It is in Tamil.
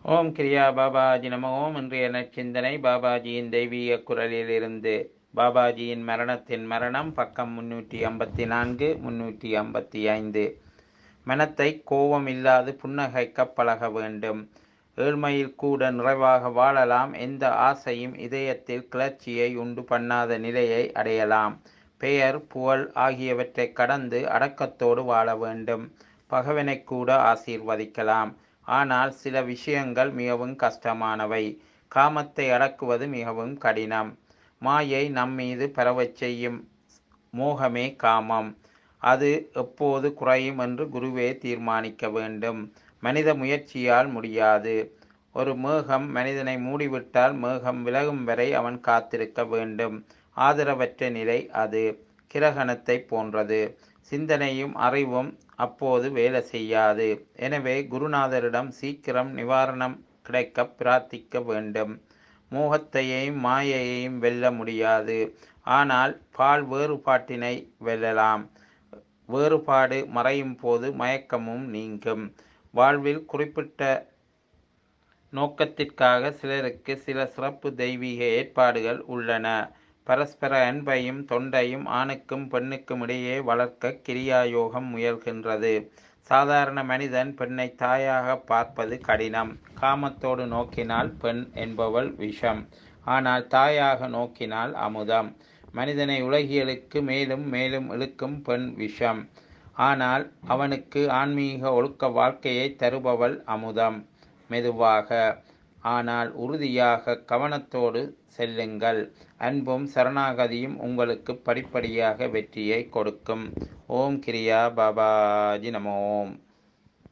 ஓம் கிரியா பாபாஜி நம ஓம் இன்றைய நற்சிந்தனை பாபாஜியின் தெய்வீக குரலிலிருந்து பாபாஜியின் மரணத்தின் மரணம் பக்கம் முன்னூற்றி ஐம்பத்தி நான்கு முன்னூற்றி ஐம்பத்தி ஐந்து மனத்தை கோபம் இல்லாது புன்னகைக்க பழக வேண்டும் ஏழ்மையில் கூட நிறைவாக வாழலாம் எந்த ஆசையும் இதயத்தில் கிளர்ச்சியை உண்டு பண்ணாத நிலையை அடையலாம் பெயர் புகழ் ஆகியவற்றை கடந்து அடக்கத்தோடு வாழ வேண்டும் பகவனை கூட ஆசீர்வதிக்கலாம் ஆனால் சில விஷயங்கள் மிகவும் கஷ்டமானவை காமத்தை அடக்குவது மிகவும் கடினம் மாயை நம்மீது பரவச் செய்யும் மோகமே காமம் அது எப்போது குறையும் என்று குருவே தீர்மானிக்க வேண்டும் மனித முயற்சியால் முடியாது ஒரு மேகம் மனிதனை மூடிவிட்டால் மேகம் விலகும் வரை அவன் காத்திருக்க வேண்டும் ஆதரவற்ற நிலை அது கிரகணத்தை போன்றது சிந்தனையும் அறிவும் அப்போது வேலை செய்யாது எனவே குருநாதரிடம் சீக்கிரம் நிவாரணம் கிடைக்க பிரார்த்திக்க வேண்டும் மோகத்தையும் மாயையையும் வெல்ல முடியாது ஆனால் பால் வேறுபாட்டினை வெல்லலாம் வேறுபாடு மறையும் போது மயக்கமும் நீங்கும் வாழ்வில் குறிப்பிட்ட நோக்கத்திற்காக சிலருக்கு சில சிறப்பு தெய்வீக ஏற்பாடுகள் உள்ளன பரஸ்பர அன்பையும் தொண்டையும் ஆணுக்கும் பெண்ணுக்கும் இடையே வளர்க்க கிரியாயோகம் முயல்கின்றது சாதாரண மனிதன் பெண்ணை தாயாக பார்ப்பது கடினம் காமத்தோடு நோக்கினால் பெண் என்பவள் விஷம் ஆனால் தாயாக நோக்கினால் அமுதம் மனிதனை உலகியலுக்கு மேலும் மேலும் இழுக்கும் பெண் விஷம் ஆனால் அவனுக்கு ஆன்மீக ஒழுக்க வாழ்க்கையை தருபவள் அமுதம் மெதுவாக ஆனால் உறுதியாக கவனத்தோடு செல்லுங்கள் அன்பும் சரணாகதியும் உங்களுக்கு படிப்படியாக வெற்றியை கொடுக்கும் ஓம் கிரியா பாபாஜி நமோம்